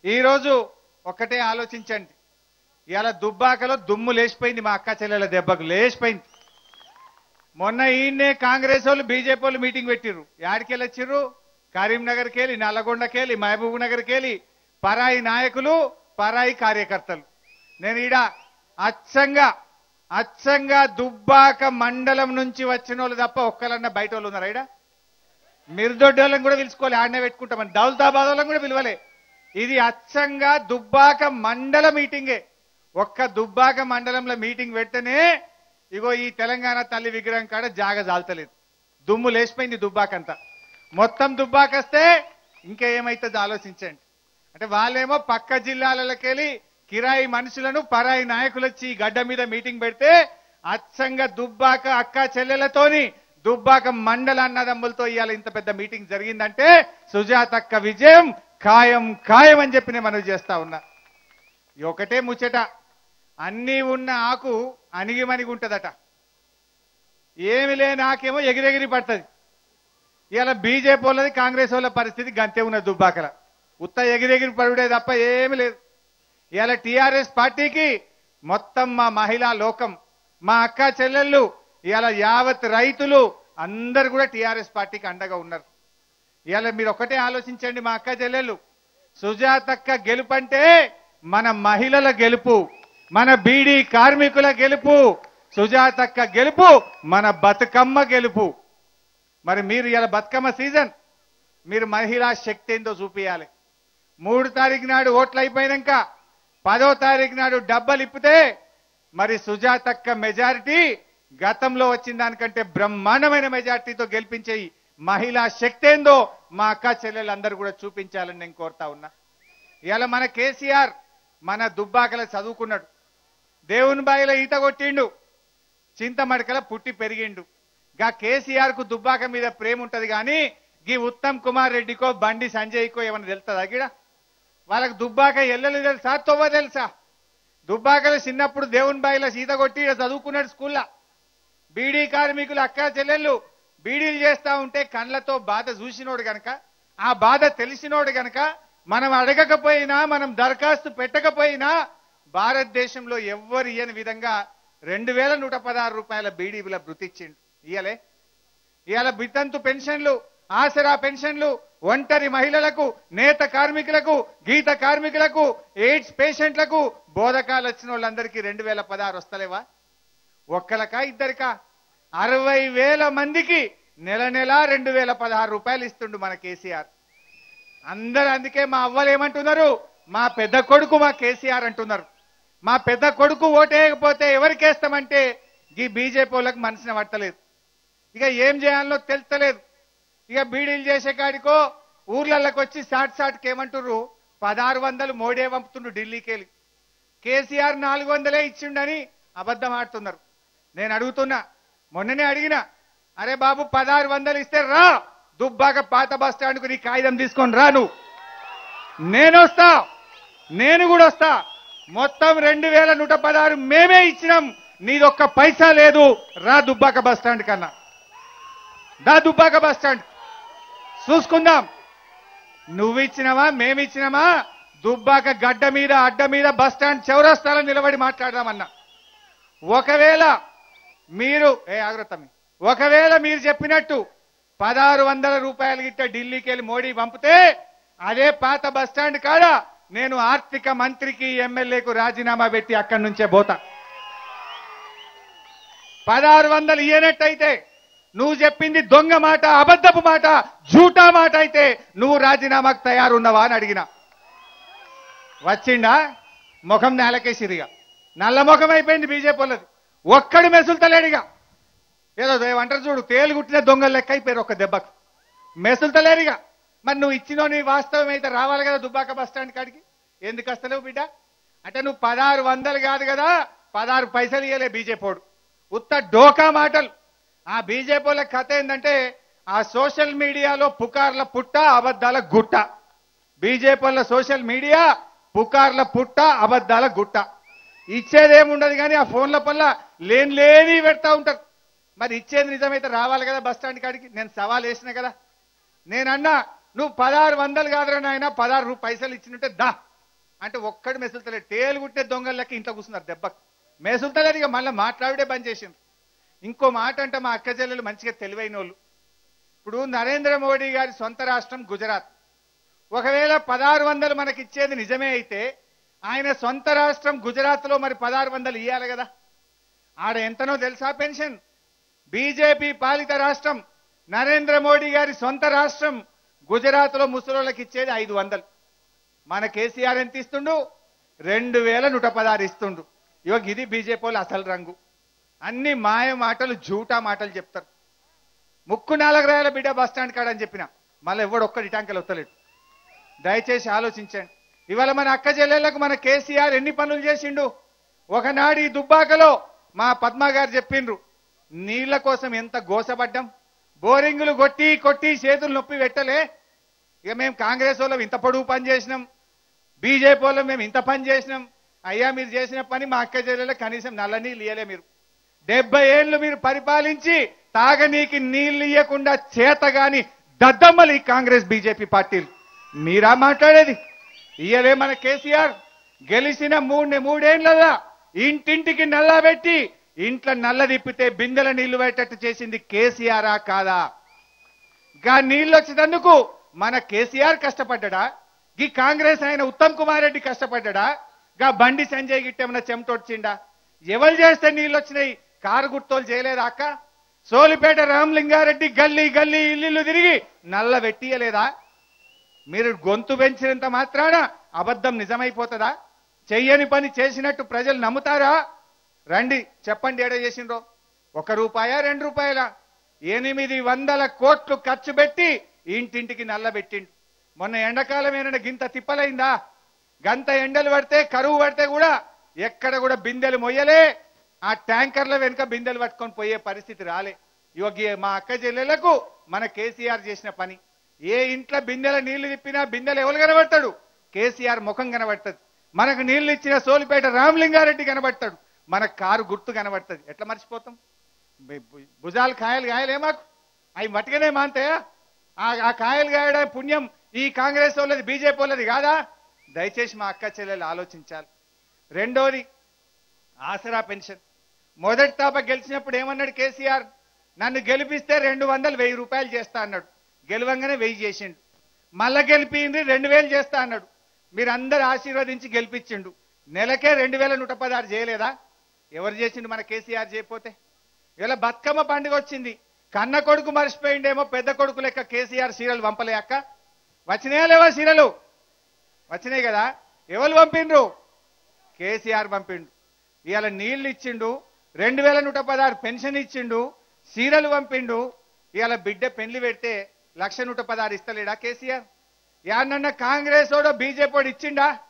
ఈరోజు ఒక్కటే ఆలోచించండి ఇవాళ దుబ్బాకలో దుమ్ము లేచిపోయింది మా అక్క చెల్లెల దెబ్బకు లేచిపోయింది మొన్న ఈయన్నే కాంగ్రెస్ వాళ్ళు బీజేపీ వాళ్ళు మీటింగ్ పెట్టిర్రు యాడికెళ్ళి వచ్చిర్రు కరీంనగర్కి వెళ్ళి నల్లగొండకి వెళ్ళి మహబూబ్ నగర్కి వెళ్ళి పరాయి నాయకులు పరాయి కార్యకర్తలు నేను ఈడ అచ్చంగా అచ్చంగా దుబ్బాక మండలం నుంచి వచ్చిన వాళ్ళు తప్ప ఒక్కలన్నా బయట వాళ్ళు ఉన్నారా ఈడ మిర్దొడ్డి వాళ్ళని కూడా పిలుచుకోవాలి ఆడనే పెట్టుకుంటామని దౌలతాబాద్ వాళ్ళని కూడా పిలవలే ఇది అచ్చంగా దుబ్బాక మండల మీటింగే ఒక్క దుబ్బాక మండలంలో మీటింగ్ పెడితేనే ఇగో ఈ తెలంగాణ తల్లి విగ్రహం కాడ జాగ జాలతలేదు దుమ్ము లేచిపోయింది దుబ్బాకంతా మొత్తం దుబ్బాకొస్తే ఇంకా ఏమైతుందో ఆలోచించండి అంటే వాళ్ళేమో పక్క జిల్లాలకెళ్ళి కిరాయి మనుషులను పరాయి నాయకులు వచ్చి ఈ గడ్డ మీద మీటింగ్ పెడితే అచ్చంగా దుబ్బాక అక్క చెల్లెలతోని దుబ్బాక మండల అన్నదమ్ములతో ఇవాళ ఇంత పెద్ద మీటింగ్ జరిగిందంటే సుజాతక్క విజయం ఖాయం ఖాయం అని చెప్పి నేను మనవి చేస్తా ఉన్నా ఈ ఒకటే ముచ్చట అన్నీ ఉన్న ఆకు అణిగిమణిగి ఉంటదట ఏమి లేని ఆకేమో ఎగిరెగిరి పడుతుంది ఇవాళ బీజేపీ వాళ్ళది కాంగ్రెస్ వాళ్ళ పరిస్థితి గంతే ఉన్నది దుబ్బాకల ఉత్త ఎగిరెగిరి పడుడే తప్ప ఏమి లేదు ఇవాళ టీఆర్ఎస్ పార్టీకి మొత్తం మా మహిళా లోకం మా అక్క చెల్లెళ్ళు ఇవాళ యావత్ రైతులు అందరు కూడా టీఆర్ఎస్ పార్టీకి అండగా ఉన్నారు ఇవాళ మీరు ఒకటే ఆలోచించండి మా అక్క చెల్లెళ్ళు సుజాతక్క గెలుపంటే మన మహిళల గెలుపు మన బీడీ కార్మికుల గెలుపు సుజాతక్క గెలుపు మన బతుకమ్మ గెలుపు మరి మీరు ఇలా బతుకమ్మ సీజన్ మీరు మహిళా శక్తి ఏందో చూపియాలి మూడు తారీఖు నాడు ఓట్లు అయిపోయినాక పదో తారీఖు నాడు డబ్బలు ఇప్పితే మరి సుజాతక్క మెజారిటీ గతంలో వచ్చిన దానికంటే బ్రహ్మాండమైన మెజారిటీతో గెలిపించే ఈ మహిళా శక్తి ఏందో మా అక్క చెల్లెలందరూ కూడా చూపించాలని నేను కోరుతా ఉన్నా ఇవాళ మన కేసీఆర్ మన దుబ్బాకల చదువుకున్నాడు దేవుని బాయిలో ఈత కొట్టిండు చింతమడకల పుట్టి పెరిగిండు గా కేసీఆర్ కు దుబ్బాక మీద ప్రేమ ఉంటది కానీ గీ ఉత్తమ్ కుమార్ రెడ్డికో బండి సంజయ్కో ఏమైనా తెలుస్తుందా గిడ వాళ్ళకి దుబ్బాక ఎల్లలు తెలుసా తొవ్వ తెలుసా దుబ్బాకలో చిన్నప్పుడు దేవుని బాయిలో సీత కొట్టి ఈడ చదువుకున్నాడు స్కూల్లో బీడీ కార్మికులు అక్క చెల్లెళ్ళు బీడీలు చేస్తా ఉంటే కండ్లతో బాధ చూసినోడు గనక ఆ బాధ తెలిసినోడు గనక మనం అడగకపోయినా మనం దరఖాస్తు పెట్టకపోయినా భారతదేశంలో ఎవ్వరు ఇయ్యని విధంగా రెండు వేల నూట పదహారు రూపాయల బీడీల బృతిచ్చిండు ఇయ్యలే ఇవాళ బితంతు పెన్షన్లు ఆసరా పెన్షన్లు ఒంటరి మహిళలకు నేత కార్మికులకు గీత కార్మికులకు ఎయిడ్స్ పేషెంట్లకు బోధకాలు వచ్చిన వాళ్ళందరికీ రెండు వేల పదహారు వస్తలేవా ఒక్కలకా ఇద్దరికా అరవై వేల మందికి నెల నెల రెండు వేల పదహారు రూపాయలు ఇస్తుండు మన కేసీఆర్ అందరు అందుకే మా అవ్వలు ఏమంటున్నారు మా పెద్ద కొడుకు మా కేసీఆర్ అంటున్నారు మా పెద్ద కొడుకు ఓటేయకపోతే ఎవరికేస్తామంటే ఈ బీజేపీ వాళ్ళకి మనసున పట్టలేదు ఇక ఏం చేయాలో తెలుస్తలేదు ఇక బీడీలు చేసే కాడికో ఊర్లలోకి వచ్చి సాట్ సాట్కి ఏమంటుర్రు పదహారు వందలు మోడే పంపుతుండ్రు ఢిల్లీకి వెళ్ళి కేసీఆర్ నాలుగు వందలే ఇచ్చిండని అబద్ధం ఆడుతున్నారు నేను అడుగుతున్నా మొన్ననే అడిగినా అరే బాబు పదహారు వందలు ఇస్తే రా దుబ్బాక పాత బస్ స్టాండ్కు నీ కాగితం తీసుకొని రా నువ్వు నేను వస్తా నేను కూడా వస్తా మొత్తం రెండు వేల నూట పదహారు మేమే ఇచ్చినాం నీదొక్క పైసా లేదు రా దుబ్బాక బస్ స్టాండ్ కన్నా దా దుబ్బాక బస్ స్టాండ్ చూసుకుందాం నువ్వు ఇచ్చినావా మేమిచ్చినామా దుబ్బాక గడ్డ మీద అడ్డ మీద బస్ స్టాండ్ చౌరస్తాలో నిలబడి మాట్లాడదామన్నా ఒకవేళ మీరు ఏ ఆగ్రతమి ఒకవేళ మీరు చెప్పినట్టు పదహారు వందల రూపాయలు గిట్ట ఢిల్లీకి వెళ్ళి మోడీ పంపితే అదే పాత బస్ స్టాండ్ కాడ నేను ఆర్థిక మంత్రికి ఎమ్మెల్యేకు రాజీనామా పెట్టి అక్కడి నుంచే పోతా పదహారు వందలు ఇయ్యనట్టయితే నువ్వు చెప్పింది దొంగ మాట అబద్ధపు మాట జూటా మాట అయితే నువ్వు రాజీనామాకు తయారున్నావా అని అడిగినా వచ్చిండా ముఖం నేలకేసిరిగా నల్ల ముఖం అయిపోయింది బీజేపీ వాళ్ళది ఒక్కడి మెసులుతలేడిగా ఏదో ఏమంటారు చూడు తేలు కుట్టిన దొంగలు లెక్క అయిపోయారు ఒక దెబ్బకు మెసులుతలేరుగా మరి నువ్వు ఇచ్చినో నీ వాస్తవం అయితే రావాలి కదా దుబ్బాక బస్ స్టాండ్ కాడికి ఎందుకు వస్తలేవు బిడ్డ అంటే నువ్వు పదహారు వందలు కాదు కదా పదహారు పైసలు ఇయ్యలే బీజేపీడు ఉత్త డోకా మాటలు ఆ బీజేపీ వాళ్ళ కథ ఏంటంటే ఆ సోషల్ మీడియాలో పుకార్ల పుట్ట అబద్ధాల గుట్ట బీజేపీ వాళ్ళ సోషల్ మీడియా పుకార్ల పుట్ట అబద్ధాల గుట్ట ఇచ్చేదేముండదు కానీ ఆ ఫోన్ల పల్ల లేని లేని పెడతా ఉంటారు మరి ఇచ్చేది నిజమైతే రావాలి కదా బస్ స్టాండ్ కాడికి నేను సవాల్ వేసిన కదా నేనన్నా నువ్వు పదహారు వందలు కాదురా నాయన పదహారు రూ- పైసలు ఇచ్చినట్టే దా అంటే ఒక్కడు మెసులుతలేడు తేలు కుట్టే దొంగల లెక్క ఇంట్లో కూర్చున్నారు దెబ్బకు మెసులుతలేదు ఇక మళ్ళీ మాట్లాడే బంద్ చేసిండ్రు ఇంకో మాట అంటే మా అక్క చెల్లెలు మంచిగా తెలివైన వాళ్ళు ఇప్పుడు నరేంద్ర మోడీ గారి సొంత రాష్ట్రం గుజరాత్ ఒకవేళ పదహారు వందలు మనకి ఇచ్చేది నిజమే అయితే ఆయన సొంత రాష్ట్రం గుజరాత్ లో మరి పదహారు వందలు ఇవ్వాలి కదా ఆడ ఎంతనో తెలుసా పెన్షన్ బీజేపీ పాలిత రాష్ట్రం నరేంద్ర మోడీ గారి సొంత రాష్ట్రం గుజరాత్ లో ముసలోళ్ళకి ఇచ్చేది ఐదు వందలు మన కేసీఆర్ ఎంత ఇస్తుండు రెండు వేల నూట పదహారు ఇస్తుండు ఇವಾಗ ఇది బీజేపీ వాళ్ళు అసలు రంగు అన్ని మాయ మాటలు జూటా మాటలు చెప్తారు ముక్కు నాలుగు రాయాల బిడ్డ బస్ స్టాండ్ కాడని చెప్పిన మళ్ళీ ఎవడు ఒక్కడి ఇటాంకలు వస్తలేడు దయచేసి ఆలోచించండి ఇవాళ మన అక్క చెల్లెళ్లకు మన కేసీఆర్ ఎన్ని పనులు చేసిండు ఒకనాడు ఈ దుబ్బాకలో మా పద్మ గారు చెప్పిండ్రు నీళ్ల కోసం ఎంత గోసపడ్డాం బోరింగులు కొట్టి కొట్టి చేతులు నొప్పి పెట్టలే ఇక మేము కాంగ్రెస్ వాళ్ళం ఇంత పొడుగు పని చేసినాం బీజేపీ వాళ్ళం మేము ఇంత పని చేసినాం అయ్యా మీరు చేసిన పని మా అక్క చెల్లెలకు కనీసం నల్ల నీళ్ళు ఇయ్యలే మీరు డెబ్బై ఏళ్ళు మీరు పరిపాలించి తాగనీకి నీళ్లు ఇయ్యకుండా చేతగాని దద్దమ్మలు ఈ కాంగ్రెస్ బీజేపీ పార్టీలు మీరా మాట్లాడేది ఇయ్యలే మన కేసీఆర్ గెలిచిన మూడు మూడేళ్లదా ఇంటింటికి నల్లా పెట్టి ఇంట్లో నల్ల తిప్పితే బిందెల నీళ్లు పెట్టేట్టు చేసింది కేసీఆరా కాదా గా నీళ్ళు వచ్చినందుకు మన కేసీఆర్ కష్టపడ్డా ఈ కాంగ్రెస్ ఆయన ఉత్తమ్ కుమార్ రెడ్డి కష్టపడ్డా గా బండి సంజయ్ గిట్టేమన్నా చెమటొచ్చిండా ఎవరు చేస్తే నీళ్ళు వచ్చినాయి కారు గుర్తోలు చేయలేదా అక్క సోలిపేట రామలింగారెడ్డి గల్లీ గల్లీ ఇల్లు తిరిగి నల్ల పెట్టియలేదా మీరు గొంతు పెంచినంత మాత్రాన అబద్ధం నిజమైపోతుందా చెయ్యని పని చేసినట్టు ప్రజలు నమ్ముతారా రండి చెప్పండి ఏడ చేసిండ్రో ఒక రూపాయా రెండు రూపాయల ఎనిమిది వందల కోట్లు ఖర్చు పెట్టి ఇంటింటికి నల్లబెట్టిండు మొన్న ఎండాకాలం ఏమైనా గింత తిప్పలైందా గంత ఎండలు పడితే కరువు పడితే కూడా ఎక్కడ కూడా బిందెలు మొయ్యలే ఆ ట్యాంకర్ల వెనుక బిందెలు పట్టుకొని పోయే పరిస్థితి రాలే యోగి మా అక్క చెల్లెలకు మన కేసీఆర్ చేసిన పని ఏ ఇంట్లో బిందెల నీళ్లు తిప్పినా బిందెలు ఎవరు కనబడతాడు కేసీఆర్ ముఖం కనబడుతుంది మనకు నీళ్లు ఇచ్చిన సోలిపేట రామలింగారెడ్డి కనబడతాడు మన కారు గుర్తు కనబడుతుంది ఎట్లా మర్చిపోతాం బు- బు- భుజాలు కాయలు కాయలే మాకు అవి మట్టుగానే మాంతాయా ఆ ఆ కాయలు కాయడం పుణ్యం ఈ కాంగ్రెస్ వాళ్ళది బీజేపీ వాళ్ళది కాదా దయచేసి మా అక్క చెల్లెలు ఆలోచించాలి రెండోది ఆసరా పెన్షన్ మొదటి తాప గెలిచినప్పుడు ఏమన్నాడు కేసీఆర్ నన్ను గెలిపిస్తే రెండు వందలు వెయ్యి రూపాయలు చేస్తా అన్నాడు గెలవంగానే వెయ్యి చేసిండు మళ్ళా గెలిపింది రెండు వేలు చేస్తా అన్నాడు మీరు అందరు ఆశీర్వదించి గెలిపించిండు నెలకే రెండు వేల నూట పదహారు చేయలేదా ఎవరు చేసిండు మన కేసీఆర్ చేయకపోతే ఇలా బతుకమ్మ పండుగ వచ్చింది కన్న కొడుకు మర్చిపోయిండేమో పెద్ద కొడుకు లెక్క కేసీఆర్ సీరియల్ పంపలే అక్క వచ్చినాయా లేవా సీరియలు వచ్చినాయి కదా ఎవరు పంపిండ్రు కేసీఆర్ పంపిండు ఇవాళ నీళ్లు ఇచ్చిండు రెండు వేల నూట పదహారు పెన్షన్ ఇచ్చిండు సీరలు పంపిండు ఇవాళ బిడ్డ పెళ్లి పెడితే లక్ష నూట పదహారు ఇస్తలేడా కేసీఆర్ యాన్నన్న కాంగ్రెస్ ఓడో బీజేపీ ఓడు ఇచ్చిండా